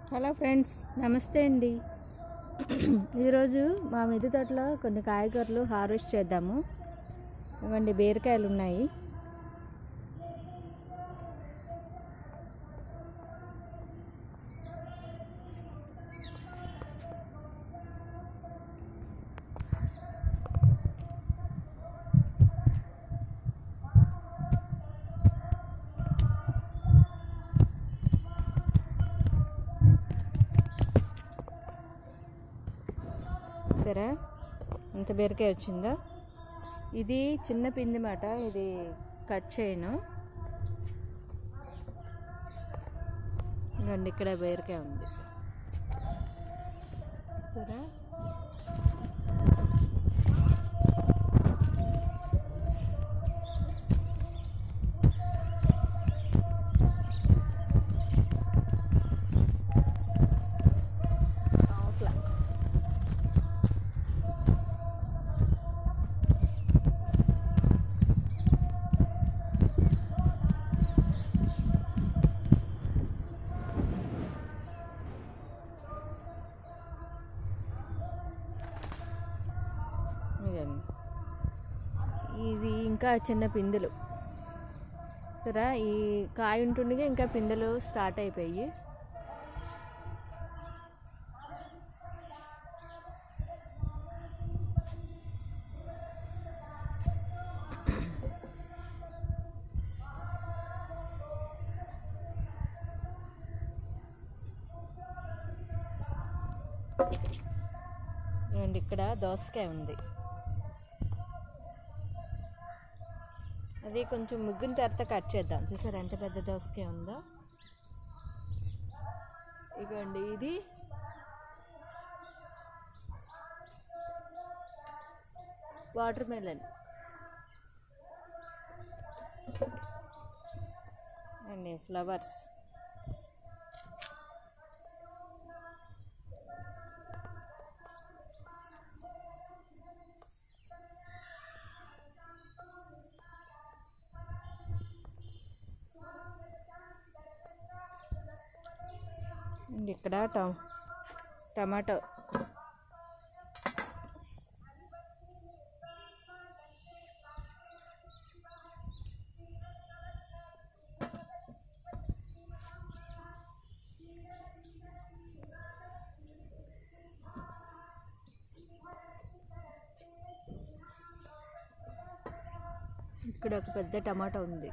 hello friends నమస్తే అండి ఈరోజు మా మిద్దె తోటలో కొన్ని కాయగూరలు హార్వెస్ట్ చేద్దాము ఇవ్వండి బీరకాయలు ఉన్నాయి సరే ఇంత బీరకాయ వచ్చిందా ఇది చిన్న పిండి మాట ఇది కట్ చేయను ఇవ్వండి ఇక్కడ బీరకాయ ఉంది సరే అవుట్లా ఇదండి ఇది ఇంకా చిన్న పిందెలు సరే ఈ కాయ ఉంటుండగా ఇంకా పిందెలు స్టార్ట్ అయిపోయి అండ్ ఇక్కడ దోసకాయ ఉంది అది కొంచెం ముగ్గుని తర్వాత కట్ చేద్దాం చూసారు ఎంత పెద్ద దోసకాయ ఉందో ఇగోండి ఇది watermelon and flowers and ఇక్కడ టమ టమాటో ఇక్కడ ఒక పెద్ద టమాటా ఉంది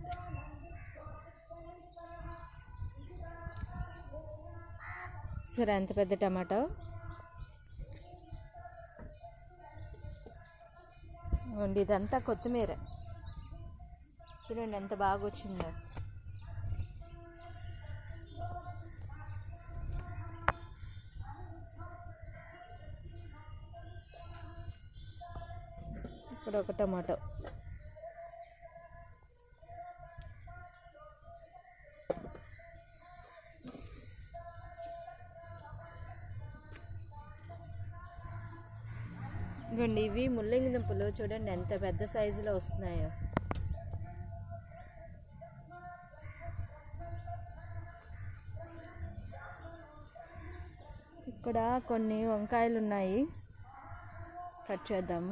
సరే అంత పెద్ద టమాటో ఇదిగోండి ఇదంతా కొత్తిమీర చూడండి ఎంత బాగా వచ్చిందో ఇక్కడ ఒక టమాటో ఇవ్వండి ఇవి ముల్లంగి దుంపలు చూడండి ఎంత పెద్ద సైజులో వస్తున్నాయో ఇక్కడ కొన్ని వంకాయలు ఉన్నాయి కట్ చేద్దాము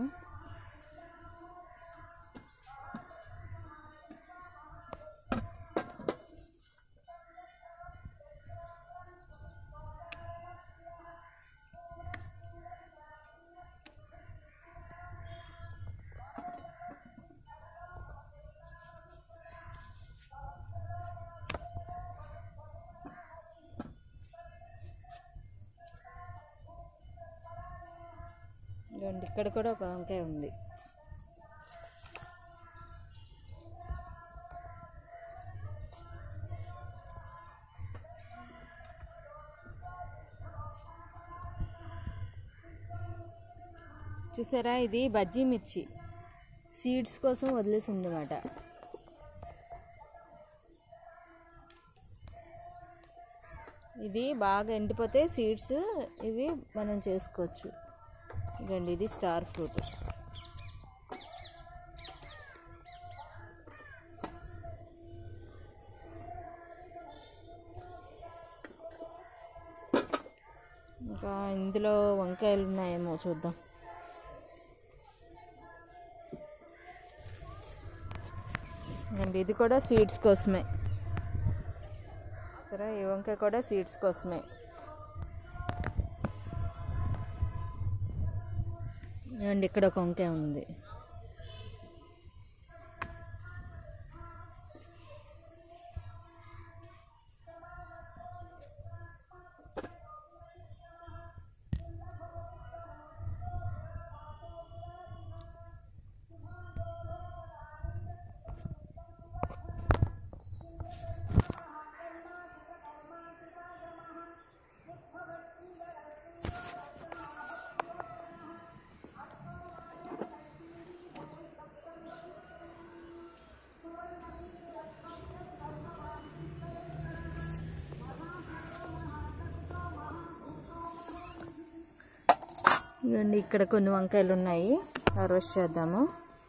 ఇదిగోండి ఇక్కడ కూడా ఒక వంకాయ ఉంది చూసారా ఇది బజ్జీ మిర్చి సీడ్స్ కోసం వదిలేసింది అన్నమాట ఇది బాగా ఎండిపోతే సీడ్స్ ఇవి మనం చేసుకోవచ్చు ఇదండి ఇది స్టార్ ఫ్రూట్ ఇంకా ఇందులో వంకాయలు ఉన్నాయేమో చూద్దాం అండి ఇది కూడా సీడ్స్ కోసమే సరే ఈ వంకాయ కూడా సీడ్స్ కోసమే అండి ఇక్కడ ఒక వంకాయ ఉంది ఇదిగోండి ఇక్కడ కొన్ని వంకాయలు ఉన్నాయి రోస్ట్ చేద్దాము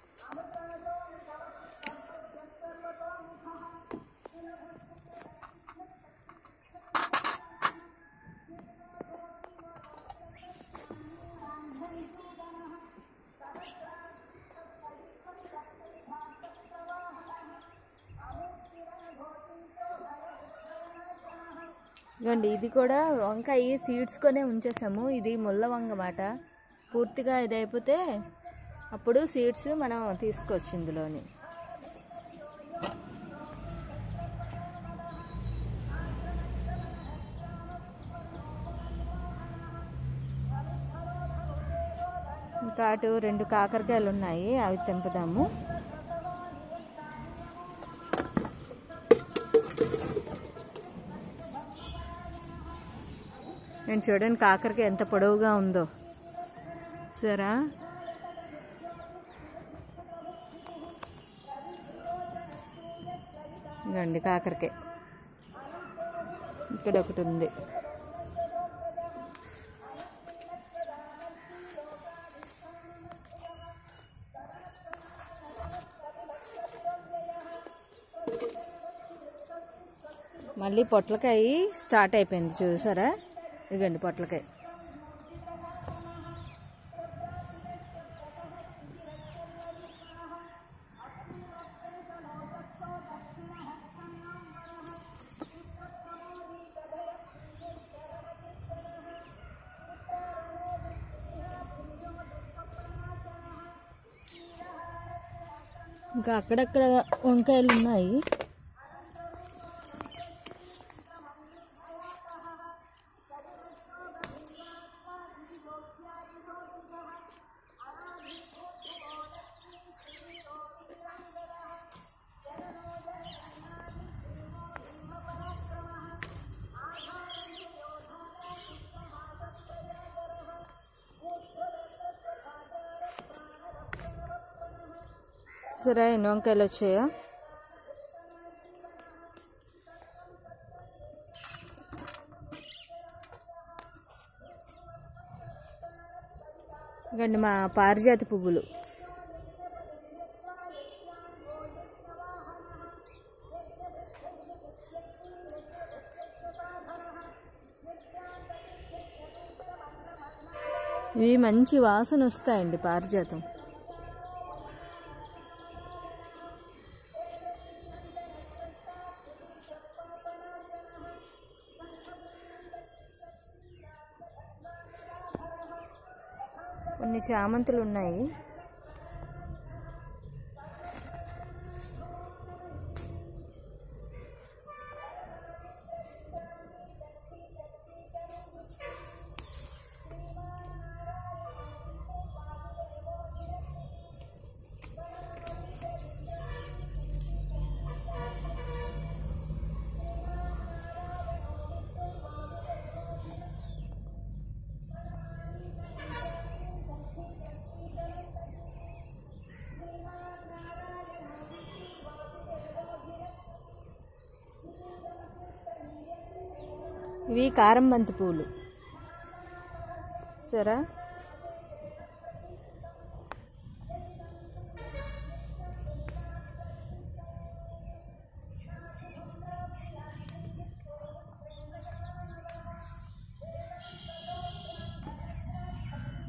ఇదిగోండి ఇది కూడా వంకాయ సీడ్స్ కొనే ఉంచేసాము ఇది ముళ్ళ వంగ మాట పూర్తిగా ఇది అయిపోతే అప్పుడు సీడ్స్ మనం తీసుకోవచ్చు ఇందులోని ఇంకా అటు రెండు కాకరకాయలు ఉన్నాయి అవి తెంపుదాము నేను చూడండి కాకరకాయ ఎంత పొడవుగా ఉందో సరా ఇదండి కాకరకాయ ఇక్కడ ఒకటి ఉంది మళ్ళీ పొట్లకాయ స్టార్ట్ అయిపోయింది చూసారా ఇదిగండి పొట్లకాయ ఇంకా అక్కడక్కడ వంకాయలు ఉన్నాయి సరే ఎన్ని వంకాయలు వచ్చాయో ఇకండి మా పారిజాతి పువ్వులు ఇవి మంచి వాసన వస్తాయండి పారిజాతం కొన్ని చామంతులు ఉన్నాయి ఇవి కారం బంతి పూలు సరే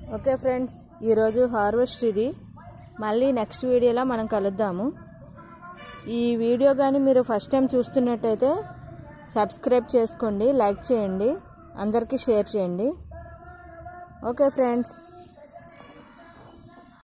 ఓకే ఫ్రెండ్స్ ఈరోజు హార్వెస్ట్ ఇది మళ్ళీ నెక్స్ట్ వీడియోలో మనం కలుద్దాము ఈ వీడియో కానీ మీరు ఫస్ట్ టైం చూస్తున్నట్టయితే సబ్స్క్రైబ్ చేసుకోండి లైక్ చేయండి అందరికీ షేర్ చేయండి ఓకే ఫ్రెండ్స్